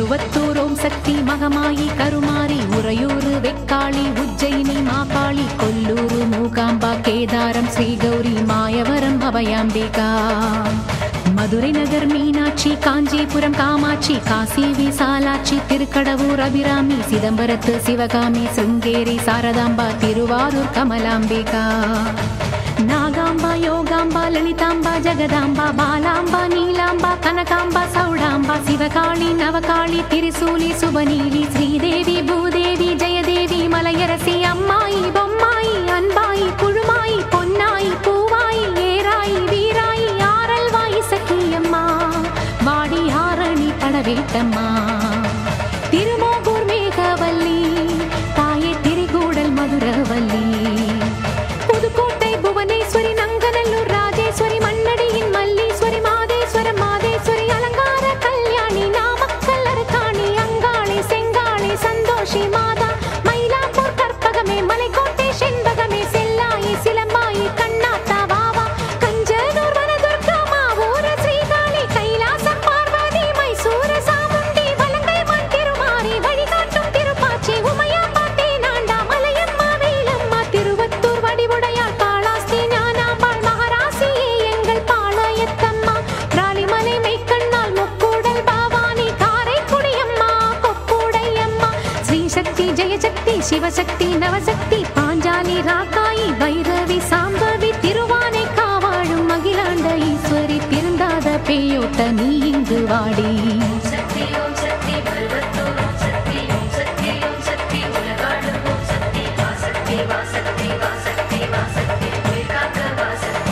திருவத்தூர் ஓம் சக்தி மகமாயி கருமாரி உறையூரு வெக்காளி உஜ்ஜயினி மாகாளி கொல்லூரு மூகாம்பா கேதாரம் ஸ்ரீகௌரி மாயவரம் அபயாம்பிகா மதுரை நகர் மீனாட்சி காஞ்சிபுரம் காமாட்சி காசி விசாலாட்சி திருக்கடவூர் அபிராமி சிதம்பரத்து சிவகாமி சிருங்கேரி சாரதாம்பா திருவாரூர் கமலாம்பிகா நாகாம்பா யோகாம்பா லலிதாம்பா ஜெகதாம்பா பாலாம்பா நீலாம்பா கனகாம்பா சௌடாம்பா சிவகாளி நவகாளி திரிசூலி சுபநீலி ஸ்ரீதேவி பூதேவி ஜெயதேவி மலையரசி அம்மாயி பொம்மாயி அன்பாயி புழுமாயி பொன்னாயி பூவாயி ஏராயி வீராயி ஆரல்வாயி சக்கியம்மா வாடி ஆரணி படவேட்டம்மா திருமோகூர் மேகவல்லி தாயே திரிகூடல் மதுரவல்லி புதுக்கோட்டை புவனேஸ்வரி நங்கநல்லூர் ராஜேஸ்வரி மண்ணடியின் மல்லீஸ்வரி மாதேஸ்வர மாதேஸ்வரி அலங்கார கல்யாணி நாமக்கல் அரக்காணி அங்காளி செங்காளி சந்தோஷி மாதா மயிலாப்பூர் கற்பகமே மலைக்கோட்டை செண்பகமே செல்லாயி சிலம்பாயி கண்ணாத்தா வாவா கஞ்சனூர் வனதுர்கா மாவூர ஸ்ரீகாளி கைலாசம் பார்வதி மைசூர சாமுண்டி வலங்கை மண் திருமாரி வழிகாட்டும் திருப்பாச்சி உமையாம்பா தேனாண்டா மலையம்மா வேலம்மா திருவத்தூர் வடிவுடையார் காளாஸ்தி ஞானாம்பாள் மகாராசியே எங்கள் பாளையத்தம்மா ராலிமலை மெய்க்கண்ணால் முக்கூடல் பாவானி காரைக்குடியம்மா கொக்குடையம்மா ஸ்ரீ சக்தி ஜெயசக்தி சிவசக்தி நவசக்தி பாஞ்சாலி ராக்காயி பைரவி சாம்பவி திருவானை காவாழும் மகிழாண்ட ஈஸ்வரி திருந்தாத பேயோட்ட நீ இங்கு வாடி சக்தி ஓம் சக்தி பருவத்தூர் ஓம் சக்தி ஓம் சக்தி ஓம் சக்தி உலகாடும் ஓம் சக்தி வா சக்தி வா சக்தி வா சக்தி வா சக்தி உயிர் காக்க வா சக்தி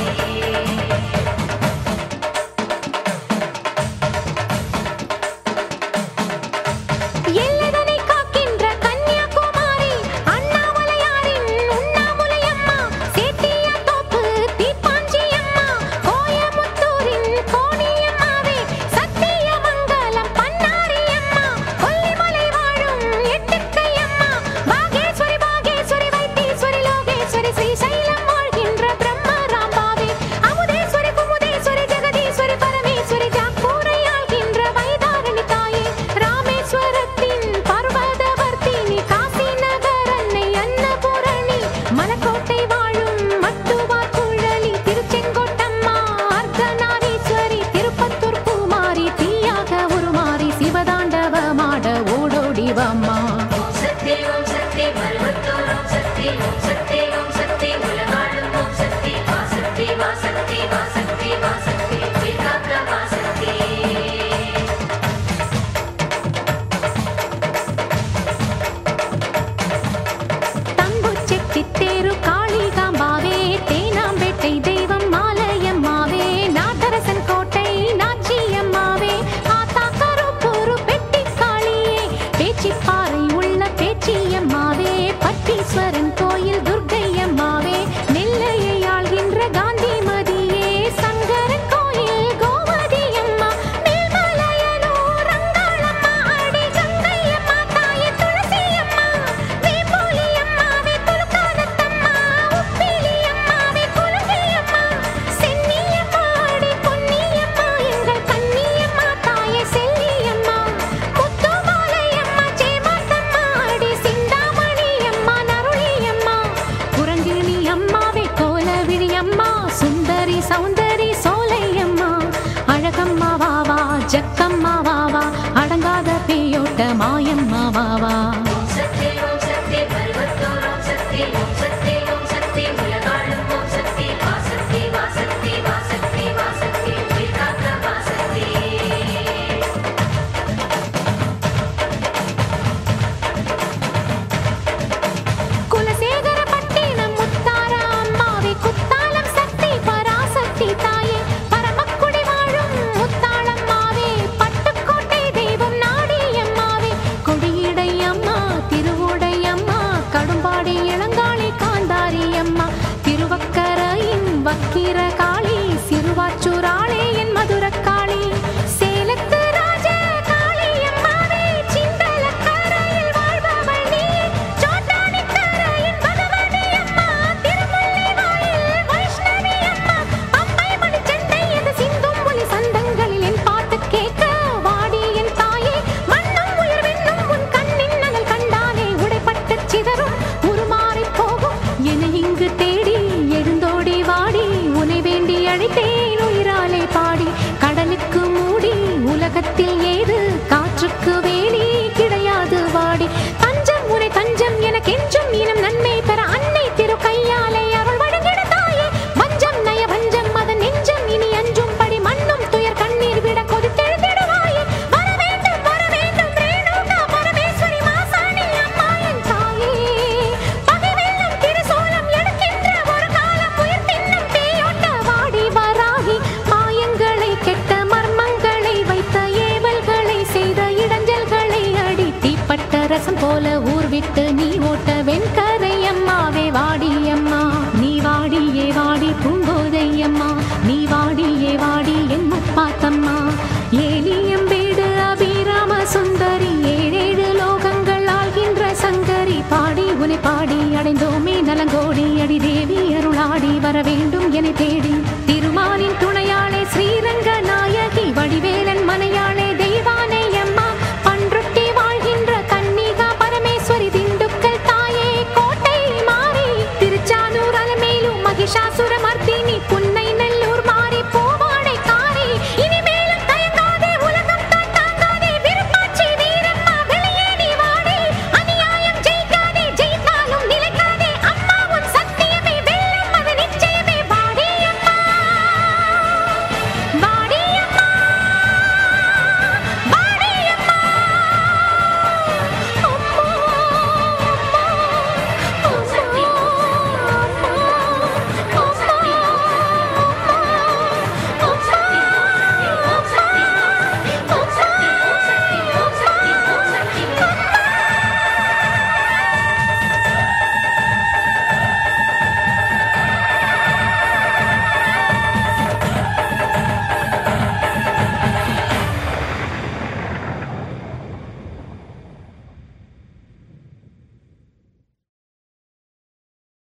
எல்லைதனை காக்கின்ற கன்னியாகுமரி அண்ணாமலையாரின் உண்ணாமுலையம்மா சேத்தியாத்தோப்பு தீப்பாஞ்சியம்மா கோயமுத்தூரின் கோணியம்மாவே சத்தியமங்கலம் பன்னாரியம்மா கொல்லிமலை வாழும் எட்டுக்கையம்மா பாகேஸ்வரி பாகேஸ்வரி வைத்தீஸ்வரி லோகேஸ்வரி ஸ்ரீசைலம் வாழ்கின்ற பிரம்மராம்பாவே அமுதேஸ்வரி குமுதேஸ்வரி ஜெகதீஸ்வரி பரமேஸ்வரி ஜாக்கூரை ஆள்கின்ற வைதாரணி தாயே ராமேஸ்வரத்தின் பர்வதவர்த்தினி காசி நகர் அன்னை அன்னபூரணி மலக்கோட்டை வாழும் மட்டுவார் குழலி திருச்செங்கோட்டம்மா அர்த்தநாரீஸ்வரி திருப்பத்தூர் பூமாரி தீயாக உருமாறி சிவதாண்டவமாட ஓடோடி வாம்மா ஓம் சக்தி ஓம் சக்தி பருவத்தூர் ஓம் சக்தி ஓம் சக்தி ஓம் சக்தி உலகாடும் ஓம் சக்தி வா சக்தி வா சக்தி வா சக்தி வா சக்தி உயிர் காக்க வா சக்தி தம்புச்செட்டி தேரு காளிகாம்பாவே தேனாம்பேட்டை தெய்வம் மாலையம்மாவே நாட்டரசன் கோட்டை நாச்சியம்மாவே ஆத்தா கருப்பூரு பெட்டி காளியே பேச்சிப்பாறை உள்ள பேச்சியம்மாவே பட்டீஸ்வரன் கோயில் துர்க்கையம்மாவே நெல்லையை ஆள்கின்ற காந்திமதியே சங்கரன் கோயில் கோமதியம்மா மேல்மலையனூர் அங்காளம்மா அடி கங்கையம்மா தாயே துளசியம்மா வேம்பூலியம்மாவே துலுக்காதத்தம்மா உப்பிலியம்மாவே குலுங்கியம்மா சென்னியம்மா அடி பொன்னியம்மா எங்கள் கன்னியம்மா தாயே செல்லியம்மா முத்துமாலையம்மா சேமாத்தம்மா அடி சிந்தாமணியம்மா நருளியம்மா குரங்கிணி அம்மாவே கோலவிழி அம்மா சுந்தரி சௌந்தரி சோலையம்மா அழகம்மா வாவா ஜக்கம்மா வாவா அடங்காத பேயோட்ட மாயம்மா வாவா ஓம் சக்தி ஓம் சக்தி பருவத்தூர் ஓம் சக்தி ஓம் சக்தி ஓம் சக்தி உலகாடும் ஓம் சக்தி வா சக்தி வா சக்தி வா சக்தி வா சக்தி உயிர் காக்க வா சக்தி குலசேகர பட்டினம் முத்தார அம்மாவே குத்தாலம் சக்தி பராசக்தி தாயே பரமக்குடி வாழும் முத்தாளம்மாவே பட்டுக்கோட்டை தெய்வம் நாடியம்மாவே கொடியடை அம்மா விட்டு